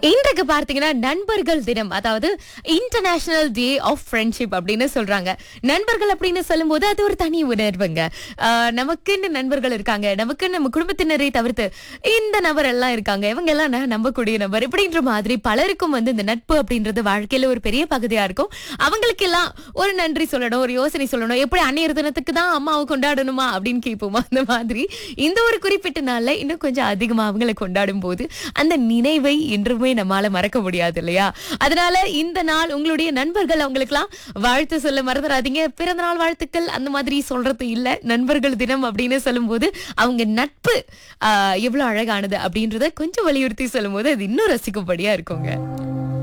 இன்றைக்கு பார்த்தீங்கன்னா நண்பர்கள் தினம் அதாவது இன்டர்நேஷனல் டே ஆஃப் ஃப்ரெண்ட்ஷிப் அப்படின்னு சொல்றாங்க நண்பர்கள் அப்படின்னு சொல்லும்போது அது ஒரு தனி உணர்வுங்க ஆஹ் நமக்குன்னு நண்பர்கள் இருக்காங்க நமக்குன்னு நம்ம குடும்பத்தினரை தவிர்த்து இந்த நபர் எல்லாம் இருக்காங்க இவங்க எல்லாம் நான் நம்பக்கூடிய நபர் இப்படின்ற மாதிரி பலருக்கும் வந்து இந்த நட்பு அப்படின்றது வாழ்க்கையில ஒரு பெரிய பகுதியா இருக்கும் அவங்களுக்கெல்லாம் ஒரு நன்றி சொல்லணும் ஒரு யோசனை சொல்லணும் எப்படி அன்னையர் தினத்துக்கு தான் அம்மாவை கொண்டாடணுமா அப்படின்னு கேட்போமா அந்த மாதிரி இந்த ஒரு குறிப்பிட்ட நாள்ல இன்னும் கொஞ்சம் அதிகமா அவங்களை கொண்டாடும் போது அந்த நினைவை என்றுமே நம்மால மறக்க முடியாது இல்லையா அதனால இந்த நாள் உங்களுடைய நண்பர்கள் அவங்களுக்குலாம் வாழ்த்து சொல்ல மறந்துடாதீங்க பிறந்த நாள் வாழ்த்துக்கள் அந்த மாதிரி சொல்றது இல்ல நண்பர்கள் தினம் அப்படின்னு சொல்லும்போது அவங்க நட்பு ஆஹ், எவ்வளவு அழகானது அப்படின்றத கொஞ்சம் வலியுறுத்தி சொல்லும்போது அது இன்னும் ரசிக்கும்படியா இருக்குங்க